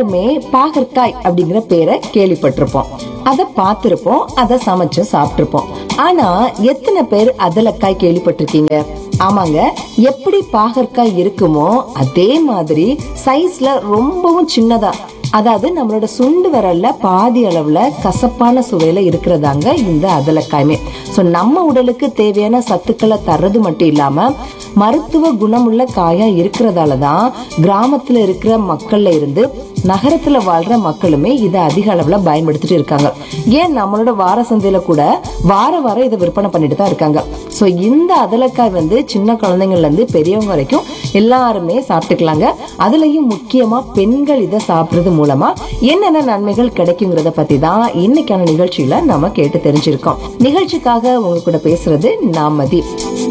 எல்லாருமே பாகற்காய் அப்படிங்கிற பேரை கேள்விப்பட்டிருப்போம் அதை பார்த்திருப்போம் அதை சமைச்சு சாப்பிட்டிருப்போம் ஆனா எத்தனை பேர் அதலக்காய் கேள்விப்பட்டிருக்கீங்க ஆமாங்க எப்படி பாகற்காய் இருக்குமோ அதே மாதிரி சைஸ்ல ரொம்பவும் சின்னதா அதாவது நம்மளோட சுண்டு விரல்ல பாதி அளவுல கசப்பான சுவையில இருக்கிறதாங்க இந்த அதலக்காயுமே ஸோ நம்ம உடலுக்கு தேவையான சத்துக்களை தர்றது மட்டும் இல்லாம மருத்துவ குணமுள்ள காயா இருக்கிறதால தான் கிராமத்துல இருக்கிற மக்கள்ல இருந்து நகரத்துல வாழ்ற மக்களுமே இதை அதிக அளவுல பயன்படுத்திட்டு இருக்காங்க ஏன் நம்மளோட வார சந்தையில கூட வார வாரம் இதை விற்பனை பண்ணிட்டு தான் இருக்காங்க ஸோ இந்த அதலக்காய் வந்து சின்ன குழந்தைங்கள்ல இருந்து பெரியவங்க வரைக்கும் எல்லாருமே சாப்பிட்டுக்கலாங்க அதுலயும் முக்கியமா பெண்கள் இதை சாப்பிடுறது மூலமா என்னென்ன நன்மைகள் கிடைக்குங்கிறத பத்தி தான் இன்னைக்கான நிகழ்ச்சியில நாம கேட்டு தெரிஞ்சிருக்கோம் நிகழ்ச்சிக்காக உங்க கூட பேசுறது நாமதி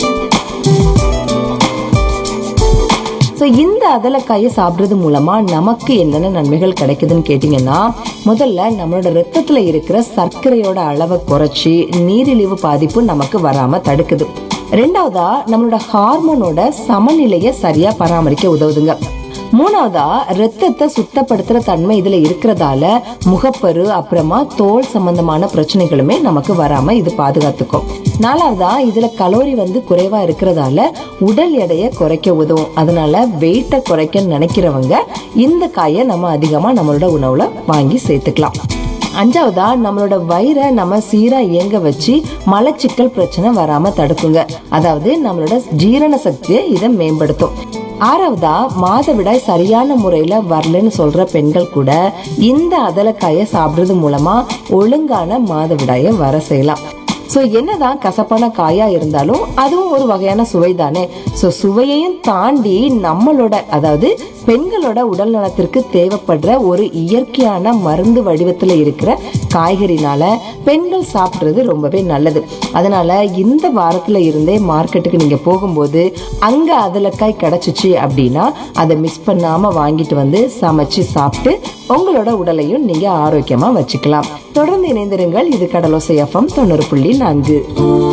ஸோ இந்த அதலக்காயை சாப்பிட்றது மூலமா நமக்கு என்னென்ன நன்மைகள் கிடைக்குதுன்னு கேட்டிங்கன்னா முதல்ல நம்மளோட ரத்தத்துல இருக்கிற சர்க்கரையோட அளவை குறைச்சி நீரிழிவு பாதிப்பு நமக்கு வராம தடுக்குது ரெண்டாவதா நம்மளோட ஹார்மோனோட சமநிலையை சரியா பராமரிக்க உதவுதுங்க மூணாவதா ரத்தத்தை சுத்தப்படுத்துற தன்மை இதுல இருக்கிறதால முகப்பரு அப்புறமா தோல் சம்பந்தமான பிரச்சனைகளுமே நமக்கு வராம இது பாதுகாத்துக்கும் நாலாவதா இதுல கலோரி வந்து குறைவா இருக்கிறதால உடல் எடையை குறைக்க உதவும் அதனால வெயிட்டை குறைக்க நினைக்கிறவங்க இந்த காயை நம்ம அதிகமா நம்மளோட உணவுல வாங்கி சேர்த்துக்கலாம் அஞ்சாவதா நம்மளோட வயிறை நம்ம சீரா இயங்க வச்சு மலச்சிக்கல் பிரச்சனை வராம தடுக்குங்க அதாவது நம்மளோட ஜீரண சக்தியை இதை மேம்படுத்தும் ஆறாவதா மாதவிடாய் சரியான முறையில வரலன்னு சொல்ற பெண்கள் கூட இந்த அதலக்காயை சாப்பிடுறது மூலமா ஒழுங்கான மாதவிடாயை வர செய்யலாம் ஸோ என்னதான் கசப்பான காயா இருந்தாலும் அதுவும் ஒரு வகையான சுவை தானே ஸோ சுவையையும் தாண்டி நம்மளோட அதாவது பெண்களோட உடல் நலத்திற்கு தேவைப்படுற ஒரு இயற்கையான மருந்து வடிவத்தில் இருக்கிற காய்கறினால பெண்கள் சாப்பிட்றது ரொம்பவே நல்லது அதனால இந்த வாரத்துல இருந்தே மார்க்கெட்டுக்கு நீங்க போகும்போது அங்க அதலக்காய் கிடைச்சிச்சு அப்படின்னா அதை மிஸ் பண்ணாம வாங்கிட்டு வந்து சமைச்சு சாப்பிட்டு உங்களோட உடலையும் நீங்க ஆரோக்கியமா வச்சுக்கலாம் தொடர்ந்து இணைந்திருங்கள் இது கடலோசை எஃப்எம் தொண்ணூறு புள்ளி நான்கு